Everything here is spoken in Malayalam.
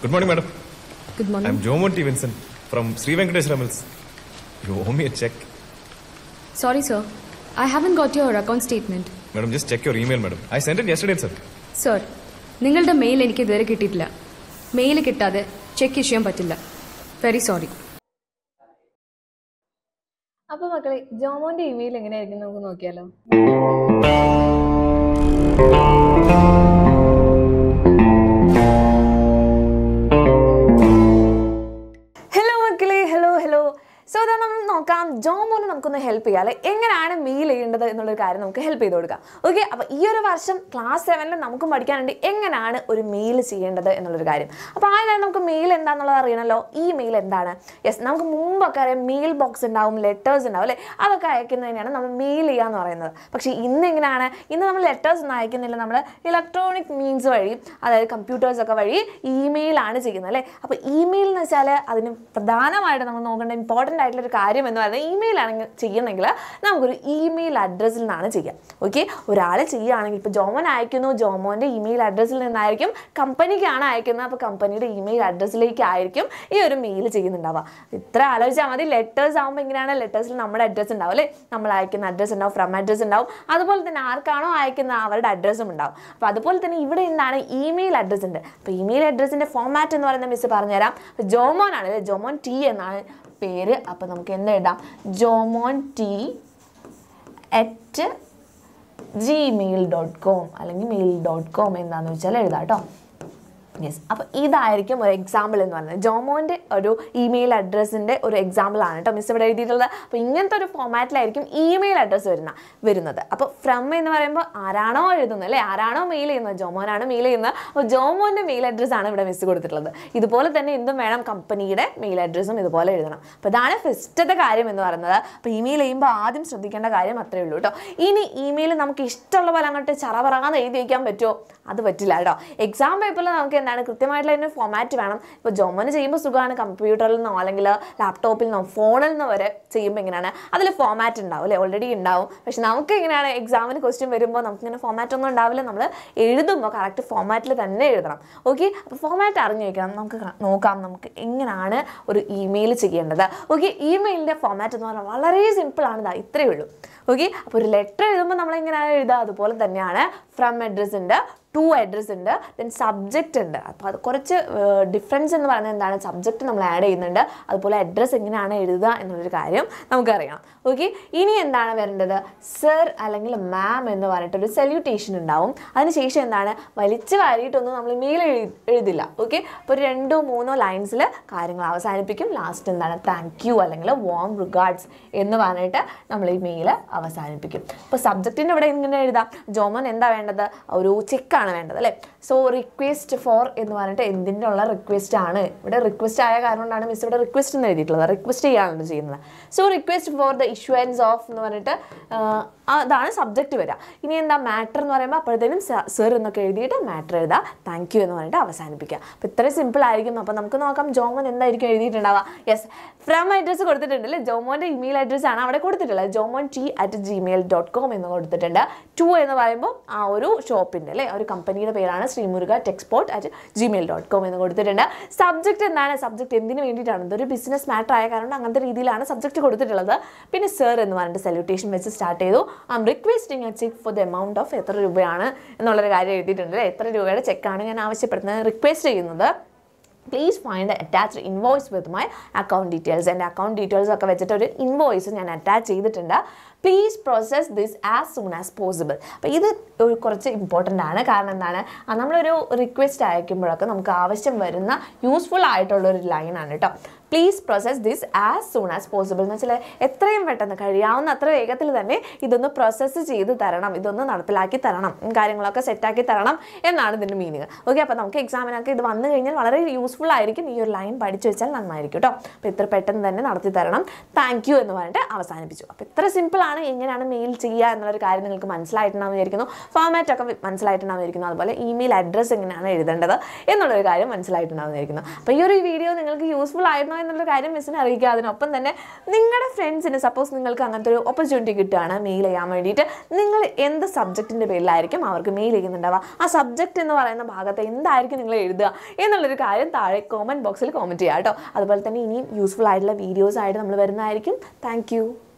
Good morning, madam. Good morning. I'm Jomon T. Vincent from Sri Venkateshwara Mills. You owe me a check. Sorry, sir. I haven't got your account statement. Madam, just check your email, madam. I sent it yesterday, sir. Sir നിങ്ങളുടെ മെയിൽ എനിക്ക് ഇതുവരെ കിട്ടിയിട്ടില്ല മെയിൽ കിട്ടാതെ ചെക്ക് ചെയ്യാൻ പറ്റില്ല വെരി സോറി അപ്പൊ മക്കളെ ജോമോന്റെ ഇമെയിൽ എങ്ങനെയായിരിക്കും നമുക്ക് നോക്കിയാലോ ഹലോ മക്കളെ ഹലോ ഹലോ സോ ഇതാ നമ്മൾ നോക്കാം ജോമോനെ നമുക്കൊന്ന് ഹെൽപ്പ് ചെയ്യാം അല്ലെ എങ്ങനെയാണ് മെയിൽ ചെയ്യേണ്ടത് എന്നുള്ളൊരു കാര്യം നമുക്ക് ഹെൽപ്പ് ചെയ്ത് കൊടുക്കാം ഓക്കെ അപ്പോൾ ഈ ഒരു വർഷം ക്ലാസ് സെവനിൽ നമുക്കും പഠിക്കാനുണ്ട് എങ്ങനെയാണ് ഒരു മെയിൽ ചെയ്യേണ്ടത് എന്നുള്ളൊരു കാര്യം അപ്പോൾ ആദ്യം നമുക്ക് മെയിൽ എന്താണെന്നുള്ളത് അറിയണമല്ലോ ഈ മെയിൽ എന്താണ് യെസ് നമുക്ക് മുമ്പൊക്കെ അറിയാം മെയിൽ ബോക്സ് ഉണ്ടാവും ലെറ്റേഴ്സ് ഉണ്ടാവും അല്ലേ അതൊക്കെ അയക്കുന്നതിനാണ് നമ്മൾ മെയിൽ ചെയ്യുക എന്ന് പറയുന്നത് പക്ഷേ ഇന്ന് എങ്ങനെയാണ് ഇന്ന് നമ്മൾ ലെറ്റേഴ്സ് ഒന്നും അയക്കുന്നില്ല നമ്മൾ ഇലക്ട്രോണിക് മീൻസ് വഴി അതായത് കമ്പ്യൂട്ടേഴ്സ് ഒക്കെ വഴി ഇമെയിലാണ് ചെയ്യുന്നത് അല്ലേ അപ്പോൾ ഇമെയിൽ എന്ന് വെച്ചാൽ അതിന് പ്രധാനമായിട്ട് നമ്മൾ നോക്കേണ്ട ഇമ്പോർട്ടൻ്റ് ആയിട്ടുള്ള ഒരു കാര്യം എന്ന് പറയുന്നത് ഇമെയിൽ ആണെങ്കിൽ ചെയ്യുന്നെങ്കിൽ നമുക്കൊരു ഇമെയിൽ അഡ്രസ്സിൽ നിന്നാണ് ചെയ്യാം ഓക്കെ ഒരാൾ ചെയ്യുകയാണെങ്കിൽ ഇപ്പോൾ ജോമോൻ അയക്കുന്നു ജോമോൻ്റെ ഇമെയിൽ അഡ്രസ്സിൽ നിന്നായിരിക്കും കമ്പനിക്കാണ് അയക്കുന്നത് അപ്പോൾ കമ്പനിയുടെ ഇമെയിൽ അഡ്രസ്സിലേക്കായിരിക്കും ഈ ഒരു മെയിൽ ചെയ്യുന്നുണ്ടാവുക ഇത്ര ആലോചിച്ചാൽ മതി ലെറ്റേഴ്സ് ആകുമ്പോൾ എങ്ങനെയാണ് ലെറ്റേഴ്സിൽ നമ്മുടെ അഡ്രസ്സ് ഉണ്ടാവും അല്ലേ നമ്മൾ അയക്കുന്ന അഡ്രസ്സ് ഉണ്ടാവും ഫ്രം അഡ്രസ്സ് ഉണ്ടാവും അതുപോലെ തന്നെ ആർക്കാണോ അയക്കുന്ന അവരുടെ അഡ്രസ്സും ഉണ്ടാവും അപ്പോൾ അതുപോലെ തന്നെ ഇവിടെ എന്താണ് ഇമെയിൽ അഡ്രസ്സ് ഉണ്ട് അപ്പോൾ ഇമെയിൽ അഡ്രസ്സിൻ്റെ ഫോമാറ്റ് എന്ന് പറയുന്ന മിസ് പറഞ്ഞുതരാം അപ്പോൾ ജോമോൻ ആണ് അല്ലേ ജോമോൻ ടി എന്നാണ് പേര് അപ്പോൾ നമുക്ക് എന്ത് എഴുതാം Jomon T at Gmail dot com അല്ലെങ്കിൽ മെയിൽ ഡോട്ട് കോം എന്താണെന്ന് വെച്ചാൽ എഴുതാം കേട്ടോ യെസ് അപ്പോൾ ഇതായിരിക്കും ഒരു എക്സാമ്പിൾ എന്ന് പറയുന്നത് ജോമോൻ്റെ ഒരു ഇമെയിൽ അഡ്രസ്സിൻ്റെ ഒരു എക്സാമ്പിൾ ആണ് കേട്ടോ മിസ് ഇവിടെ എഴുതിയിട്ടുള്ളത് അപ്പോൾ ഇങ്ങനത്തെ ഒരു ഫോമാറ്റിലായിരിക്കും ഇമെയിൽ അഡ്രസ്സ് വരുന്ന വരുന്നത് അപ്പോൾ ഫ്രം എന്ന് പറയുമ്പോൾ ആരാണോ എഴുതുന്നത് അല്ലേ ആരാണോ മെയിൽ ചെയ്യുന്നത് ജോമോനാണ് മെയിൽ ചെയ്യുന്നത് അപ്പോൾ ജോമോൻ്റെ മെയിൽ അഡ്രസ്സ് ആണ് ഇവിടെ മിസ് കൊടുത്തിട്ടുള്ളത് ഇതുപോലെ തന്നെ എന്തും വേണം കമ്പനിയുടെ മെയിൽ അഡ്രസ്സും ഇതുപോലെ എഴുതണം അപ്പോൾ ഇതാണ് ഫസ്റ്റത്തെ കാര്യം എന്ന് പറയുന്നത് അപ്പോൾ ഇമെയിൽ ചെയ്യുമ്പോൾ ആദ്യം ശ്രദ്ധിക്കേണ്ട കാര്യം അത്രയേ ഉള്ളൂ കേട്ടോ ഇനി ഇമെയിൽ നമുക്ക് ഇഷ്ടമുള്ള പോലെ അങ്ങോട്ട് ചറപറാന്ന് എഴുതി വയ്ക്കാൻ പറ്റുമോ അത് പറ്റില്ല കേട്ടോ എക്സാം പേപ്പറിൽ നമുക്ക് എന്താണ് കൃത്യമായിട്ടുള്ള അതിൻ്റെ ഫോമാറ്റ് വേണം ഇപ്പോൾ ജോമോന് ചെയ്യുമ്പോൾ സുഖമാണ് കമ്പ്യൂട്ടറിൽ നിന്നോ അല്ലെങ്കിൽ ലാപ്ടോപ്പിൽ നിന്നോ ഫോണിൽ നിന്നോ വരെ ചെയ്യുമ്പോൾ എങ്ങനെയാണ് അതിൽ ഫോമാറ്റ് ഉണ്ടാവും അല്ലേ ഓൾറെഡി ഉണ്ടാവും പക്ഷെ നമുക്ക് എങ്ങനെയാണ് എക്സാമിന് ക്വസ്റ്റ്യൻ വരുമ്പോൾ നമുക്കിങ്ങനെ ഫോമാറ്റ് ഒന്നും ഉണ്ടാവില്ല നമ്മൾ എഴുതുമ്പോൾ കറക്റ്റ് ഫോമാറ്റിൽ തന്നെ എഴുതണം ഓക്കെ അപ്പോൾ ഫോമാറ്റ് അറിഞ്ഞു വയ്ക്കണം നമുക്ക് ക- നോക്കാം നമുക്ക് എങ്ങനെയാണ് ഒരു ഇമെയിൽ ചെയ്യേണ്ടത് ഓക്കെ ഇമെയിലിൻ്റെ ഫോമാറ്റ് എന്ന് പറഞ്ഞാൽ വളരെ സിമ്പിളാണ് ഇതാ ഇത്രയേ ഉള്ളൂ ഓക്കെ അപ്പോൾ ഒരു ലെറ്റർ എഴുതുമ്പോൾ നമ്മൾ എങ്ങനെയാണ് എഴുതുക അതുപോലെ തന്നെയാണ് ഫ്രം അഡ്രസ് ഉണ്ട് ടു അഡ്രസ് ഉണ്ട് ദെൻ സബ്ജക്റ്റ് ഉണ്ട് അപ്പോൾ അത് കുറച്ച് ഡിഫറൻസ് എന്ന് പറയുന്നത് എന്താണ് സബ്ജക്റ്റ് നമ്മൾ ആഡ് ചെയ്യുന്നുണ്ട് അതുപോലെ അഡ്രസ്സ് എങ്ങനെയാണ് എഴുതുക എന്നുള്ളൊരു കാര്യം നമുക്കറിയാം ഓക്കെ ഇനി എന്താണ് വരേണ്ടത് സർ അല്ലെങ്കിൽ മാം എന്ന് പറഞ്ഞിട്ടൊരു സല്യൂട്ടേഷൻ ഉണ്ടാവും അതിനുശേഷം എന്താണ് വലിച്ചു വാരിയിട്ടൊന്നും നമ്മൾ മെയിൽ എഴുതില്ല ഓക്കെ അപ്പോൾ ഒരു രണ്ടോ മൂന്നോ ലൈൻസിൽ കാര്യങ്ങൾ അവസാനിപ്പിക്കും ലാസ്റ്റ് എന്താണ് താങ്ക് യു അല്ലെങ്കിൽ വാം റിഗാർഡ്സ് എന്ന് പറഞ്ഞിട്ട് നമ്മൾ ഈ മെയിൽ അവസാനിപ്പിക്കും അപ്പോൾ സബ്ജക്റ്റിൻ്റെ ഇവിടെ ഇങ്ങനെ എഴുതാം ജോമൻ എന്താ വേണ്ടത് ഒരു ചെക്കാണ് വേണ്ടത് അല്ലേ സോ റിക്വസ്റ്റ് ഫോർ എന്ന് പറഞ്ഞിട്ട് എന്തിൻ്റെ ഉള്ള റിക്വസ്റ്റ് ആണ് ഇവിടെ റിക്വസ്റ്റ് ആയ കാരണം കൊണ്ടാണ് മിസ് ഇവിടെ റിക്വസ്റ്റ് എന്ന് എഴുതിയിട്ടുള്ളത് റിക്വസ്റ്റ് ചെയ്യാനാണ് ചെയ്യുന്നത് so request for the issuance of എന്ന് പറഞ്ഞിട്ട് ആ, അതാണ് സബ്ജക്റ്റ് വരിക ഇനി എന്താ മാറ്റർ എന്ന് പറയുമ്പോൾ അപ്പോഴത്തേനും സർ എന്നൊക്കെ എഴുതിയിട്ട് മാറ്റർ എഴുതുക താങ്ക് യു എന്ന് പറഞ്ഞിട്ട് അവസാനിപ്പിക്കുക അപ്പോൾ ഇത്രയും സിമ്പിൾ ആയിരിക്കും അപ്പോൾ നമുക്ക് നോക്കാം ജോമോൻ എന്തായിരിക്കും എഴുതിയിട്ടുണ്ടാവുക യെസ് ഫ്രം അഡ്രസ്സ് കൊടുത്തിട്ടുണ്ട് അല്ലേ ജോമോൻ്റെ ഇമെയിൽ അഡ്രസ്സ് ആണ് അവിടെ കൊടുത്തിട്ടുള്ളത് Jomon T at Gmail dot com എന്ന് കൊടുത്തിട്ടുണ്ട് ടു എന്ന് പറയുമ്പോൾ ആ ഒരു ഷോപ്പിൻ്റെ അല്ലേ ഒരു കമ്പനിയുടെ പേരാണ് Sreemuruka texport at Gmail dot com എന്ന് കൊടുത്തിട്ടുണ്ട് സബ്ജക്റ്റ് എന്താണ് സബ്ജക്റ്റ് എന്തിനു വേണ്ടിയിട്ടാണ് ഇതൊരു ബിസിനസ് മാറ്റർ ആയ കാരണം അങ്ങനത്തെ രീതിയിലാണ് സബ്ജക്റ്റ് കൊടുത്തിട്ടുള്ളത് പിന്നെ സർ എന്ന് പറഞ്ഞിട്ട് സല്യൂട്ടേഷൻ വെച്ച് സ്റ്റാർട്ട് ചെയ്തു I am requesting a cheque for the amount of എത്ര രൂപയാണ് എന്നുള്ളൊരു കാര്യം എഴുതിയിട്ടുണ്ട് അല്ലേ എത്ര രൂപയുടെ ചെക്കാണ് ഞാൻ ആവശ്യപ്പെടുന്നത് റിക്വസ്റ്റ് ചെയ്യുന്നത് please find the attached invoice with my account details എൻ്റെ അക്കൗണ്ട് ഡീറ്റെയിൽസ് ഒക്കെ വെച്ചിട്ട് ഒരു ഇൻവോയ്സ് ഞാൻ അറ്റാച്ച് ചെയ്തിട്ടുണ്ട് please process this as soon as possible അപ്പോൾ ഇത് ഒരു കുറച്ച് ഇമ്പോർട്ടൻ്റ് ആണ് കാരണം എന്താണ് ആ, നമ്മളൊരു റിക്വസ്റ്റ് അയക്കുമ്പോഴൊക്കെ നമുക്ക് ആവശ്യം വരുന്ന യൂസ്ഫുൾ ആയിട്ടുള്ള ഒരു ലൈനാണ് കേട്ടോ please process this as soon as possible എന്ന് വെച്ചാൽ എത്രയും പെട്ടെന്ന് കഴിയാവുന്ന അത്ര വേഗത്തിൽ തന്നെ ഇതൊന്ന് പ്രോസസ്സ് ചെയ്ത് തരണം ഇതൊന്ന് നടപ്പിലാക്കി തരണം ഉം, കാര്യങ്ങളൊക്കെ സെറ്റാക്കി തരണം എന്നാണ് ഇതിൻ്റെ മീനിങ് ഓക്കെ അപ്പോൾ നമുക്ക് എക്സാമിനൊക്കെ ഇത് വന്നു കഴിഞ്ഞാൽ വളരെ യൂസ്ഫുൾ ആയിരിക്കും ഈ ഒരു ലൈൻ പഠിച്ചു വെച്ചാൽ നന്നായിരിക്കും കേട്ടോ അപ്പോൾ ഇത്ര പെട്ടെന്ന് തന്നെ നടത്തി തരണം താങ്ക് യു എന്ന് പറഞ്ഞിട്ട് അവസാനിപ്പിച്ചു അപ്പോൾ ഇത്ര സിമ്പിളാണ് എന്താണ് എങ്ങനെയാണ് മെയിൽ ചെയ്യുക എന്നുള്ളൊരു കാര്യം നിങ്ങൾക്ക് മനസ്സിലായിട്ടുണ്ടാവും വിചാരിക്കുന്നു ഫോമാറ്റ് ഒക്കെ മനസ്സിലായിട്ടുണ്ടാവും വിചാരിക്കുന്നു അതുപോലെ ഇമെയിൽ അഡ്രസ്സ് എങ്ങനെയാണ് എഴുതേണ്ടത് എന്നുള്ളൊരു കാര്യം മനസ്സിലായിട്ടുണ്ടാവും വിചാരിക്കുന്നു അപ്പോൾ ഈ ഒരു വീഡിയോ നിങ്ങൾക്ക് യൂസ്ഫുൾ ആയിരുന്നോ എന്നുള്ള കാര്യം മിസ്സിനെ അറിയിക്കുക അതിനൊപ്പം തന്നെ നിങ്ങളുടെ ഫ്രണ്ട്സിന് സപ്പോസ് നിങ്ങൾക്ക് അങ്ങനത്തെ ഒരു ഓപ്പർച്യൂണിറ്റി കിട്ടുകയാണ് മെയിൽ ചെയ്യാൻ വേണ്ടിയിട്ട് നിങ്ങൾ എന്ത് സബ്ജക്റ്റിൻ്റെ പേരിലായിരിക്കും അവർക്ക് മെയിൽ ചെയ്യുന്നുണ്ടാവുക ആ സബ്ജക്റ്റ് എന്ന് പറയുന്ന ഭാഗത്ത് എന്തായിരിക്കും നിങ്ങൾ എഴുതുക എന്നുള്ളൊരു കാര്യം താഴെ കോമൻറ്റ് ബോക്സിൽ കോമൻറ്റ് ചെയ്യുക കേട്ടോ അതുപോലെ തന്നെ ഇനിയും യൂസ്ഫുൾ ആയിട്ടുള്ള വീഡിയോസ് ആയിട്ട് നമ്മൾ വരുന്നതായിരിക്കും താങ്ക്